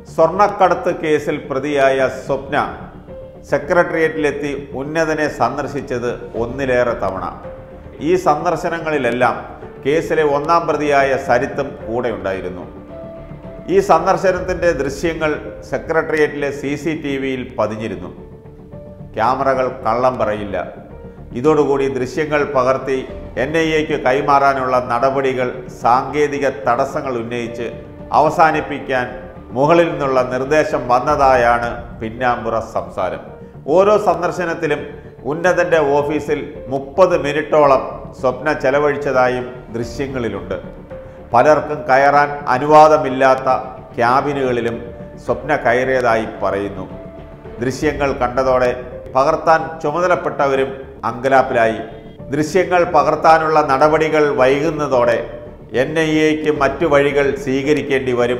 സ്വർണ്ണക്കടത്ത് കേസിൽ പ്രതിയായ സ്വപ്ന സെക്രട്ടേറിയറ്റിലെത്തി ഉന്നതനെ സന്ദർശിച്ചത് ഒന്നിലേറെ തവണ ഈ സന്ദർശനങ്ങളിലെല്ലാം കേസിലെ ഒന്നാം പ്രതിയായ സരിത്തും കൂടെ ഉണ്ടായിരുന്നു ഈ സന്ദർശനത്തിൻ്റെ ദൃശ്യങ്ങൾ സെക്രട്ടേറിയറ്റിലെ സി സി ടി വിയിൽ പതിഞ്ഞിരുന്നു ക്യാമറകൾ കള്ളം പറയില്ല ഇതോടുകൂടി ദൃശ്യങ്ങൾ പകർത്തി എൻ ഐ എക്ക് കൈമാറാനുള്ള നടപടികൾ സാങ്കേതിക തടസ്സങ്ങൾ ഉന്നയിച്ച് അവസാനിപ്പിക്കാൻ മുകളിൽ നിന്നുള്ള നിർദ്ദേശം വന്നതായാണ് പിന്നാമ്പുറ സംസാരം ഓരോ സന്ദർശനത്തിലും ഉന്നതന്റെ ഓഫീസിൽ മുപ്പത് മിനിറ്റോളം സ്വപ്ന ചെലവഴിച്ചതായും ദൃശ്യങ്ങളിലുണ്ട് പലർക്കും കയറാൻ അനുവാദമില്ലാത്ത ക്യാബിനുകളിലും സ്വപ്ന കയറിയതായി പറയുന്നു ദൃശ്യങ്ങൾ കണ്ടതോടെ പകർത്താൻ ചുമതലപ്പെട്ടവരും അങ്കലാപ്പിലായി ദൃശ്യങ്ങൾ പകർത്താനുള്ള നടപടികൾ വൈകുന്നതോടെ എൻ ഐ എക്ക് മറ്റു വഴികൾ സ്വീകരിക്കേണ്ടി വരും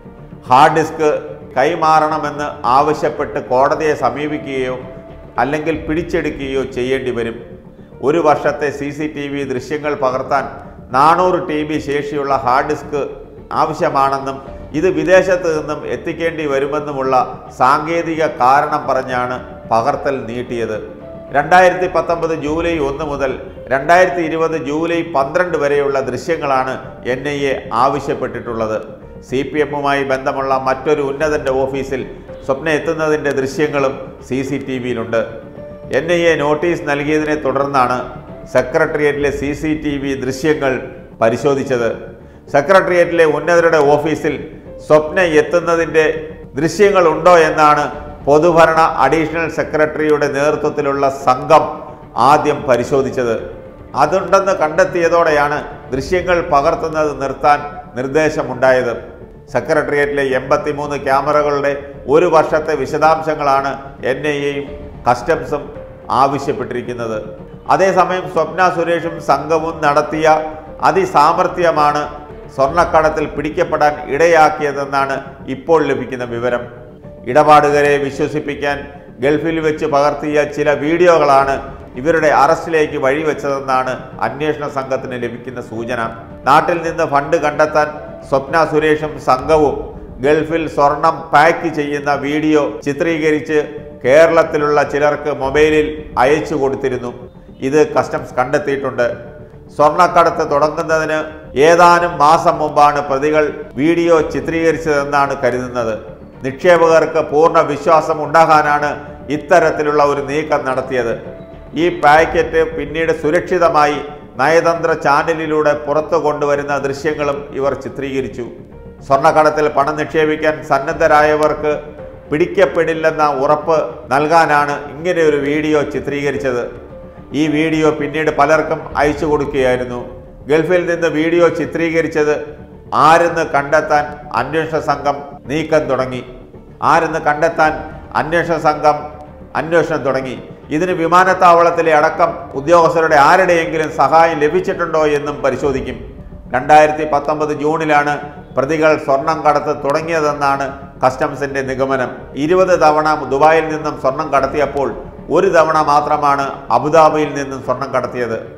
ഹാർഡ് ഡിസ്ക് കൈമാറണമെന്ന് ആവശ്യപ്പെട്ട് കോടതിയെ സമീപിക്കുകയോ അല്ലെങ്കിൽ പിടിച്ചെടുക്കുകയോ ചെയ്യേണ്ടി വരും ഒരു വർഷത്തെ സി സി ടി വി ദൃശ്യങ്ങൾ പകർത്താൻ നാനൂറ് ടി ബി ശേഷിയുള്ള ഹാർഡ് ഡിസ്ക് ആവശ്യമാണെന്നും ഇത് വിദേശത്ത് നിന്നും എത്തിക്കേണ്ടി വരുമെന്നുമുള്ള സാങ്കേതിക കാരണം പറഞ്ഞാണ് പകർത്തൽ നീട്ടിയത് രണ്ടായിരത്തി പത്തൊമ്പത് ജൂലൈ ഒന്ന് മുതൽ രണ്ടായിരത്തി ഇരുപത് ജൂലൈ പന്ത്രണ്ട് വരെയുള്ള ദൃശ്യങ്ങളാണ് എൻ ഐ എ ആവശ്യപ്പെട്ടിട്ടുള്ളത് സി പി എമ്മുമായി ബന്ധമുള്ള മറ്റൊരു ഉന്നതന്റെ ഓഫീസിൽ സ്വപ്ന എത്തുന്നതിൻ്റെ ദൃശ്യങ്ങളും സി സി ടി വിയിലുണ്ട് എൻ ഐ എ നോട്ടീസ് നൽകിയതിനെ തുടർന്നാണ് സെക്രട്ടേറിയറ്റിലെ സി സി ടി വി ദൃശ്യങ്ങൾ പരിശോധിച്ചത് സെക്രട്ടേറിയറ്റിലെ ഉന്നതരുടെ ഓഫീസിൽ സ്വപ്ന എത്തുന്നതിൻ്റെ ദൃശ്യങ്ങളുണ്ടോ എന്നാണ് പൊതുഭരണ അഡീഷണൽ സെക്രട്ടറിയുടെ നേതൃത്വത്തിലുള്ള സംഘം ആദ്യം പരിശോധിച്ചത് അതുണ്ടെന്ന് കണ്ടെത്തിയതോടെയാണ് ദൃശ്യങ്ങൾ പകർത്തുന്നത് നിർത്താൻ നിർദ്ദേശമുണ്ടായത് സെക്രട്ടേറിയറ്റിലെ എൺപത്തിമൂന്ന് ക്യാമറകളുടെ ഒരു വർഷത്തെ വിശദാംശങ്ങളാണ് എൻ ഐ എയും കസ്റ്റംസും ആവശ്യപ്പെട്ടിരിക്കുന്നത് അതേസമയം സ്വപ്ന സുരേഷും സംഘവും നടത്തിയ അതിസാമർഥ്യമാണ് സ്വർണ്ണക്കടത്തിൽ പിടിക്കപ്പെടാൻ ഇടയാക്കിയതെന്നാണ് ഇപ്പോൾ ലഭിക്കുന്ന വിവരം ഇടപാടുകാരെ വിശ്വസിപ്പിക്കാൻ ഗൾഫിൽ വെച്ച് പകർത്തിയ ചില വീഡിയോകളാണ് ഇവരുടെ അറസ്റ്റിലേക്ക് വഴിവെച്ചതെന്നാണ് അന്വേഷണ സംഘത്തിന് ലഭിക്കുന്ന സൂചന നാട്ടിൽ നിന്ന് ഫണ്ട് കണ്ടെത്താൻ സ്വപ്ന സുരേഷും സംഘവും ഗൾഫിൽ സ്വർണം പാക്ക് ചെയ്യുന്ന വീഡിയോ ചിത്രീകരിച്ച് കേരളത്തിലുള്ള ചിലർക്ക് മൊബൈലിൽ അയച്ചു കൊടുത്തിരുന്നു ഇത് കസ്റ്റംസ് കണ്ടെത്തിയിട്ടുണ്ട് സ്വർണ്ണക്കടത്ത് തുടങ്ങുന്നതിന് ഏതാനും മാസം മുമ്പാണ് പ്രതികൾ വീഡിയോ ചിത്രീകരിച്ചതെന്നാണ് കരുതുന്നത് നിക്ഷേപകർക്ക് പൂർണ്ണ വിശ്വാസം ഉണ്ടാകാനാണ് ഇത്തരത്തിലുള്ള ഒരു നീക്കം നടത്തിയത് ഈ പാക്കറ്റ് പിന്നീട് സുരക്ഷിതമായി നയതന്ത്ര ചാനലിലൂടെ പുറത്തു കൊണ്ടുവരുന്ന ദൃശ്യങ്ങളും ഇവർ ചിത്രീകരിച്ചു സ്വർണ്ണക്കടത്തിൽ പണം നിക്ഷേപിക്കാൻ സന്നദ്ധരായവർക്ക് പിടിക്കപ്പെടില്ലെന്ന ഉറപ്പ് നൽകാനാണ് ഇങ്ങനെ ഒരു വീഡിയോ ചിത്രീകരിച്ചത് ഈ വീഡിയോ പിന്നീട് പലർക്കും അയച്ചു കൊടുക്കുകയായിരുന്നു ഗൾഫിൽ നിന്ന് വീഡിയോ ചിത്രീകരിച്ചത് ആരെന്ന് കണ്ടെത്താൻ അന്വേഷണ സംഘം നീക്കം തുടങ്ങി ആരെന്ന് കണ്ടെത്താൻ അന്വേഷണ സംഘം അന്വേഷണം തുടങ്ങി ഇതിന് വിമാനത്താവളത്തിലെ അടക്കം ഉദ്യോഗസ്ഥരുടെ ആരുടെയെങ്കിലും സഹായം ലഭിച്ചിട്ടുണ്ടോ എന്നും പരിശോധിക്കും രണ്ടായിരത്തി പത്തൊമ്പത് ജൂണിലാണ് പ്രതികൾ സ്വർണം കടത്ത് തുടങ്ങിയതെന്നാണ് കസ്റ്റംസിന്റെ നിഗമനം ഇരുപത് തവണ ദുബായിൽ നിന്നും സ്വർണം കടത്തിയപ്പോൾ ഒരു തവണ മാത്രമാണ് അബുദാബിയിൽ നിന്നും സ്വർണം കടത്തിയത്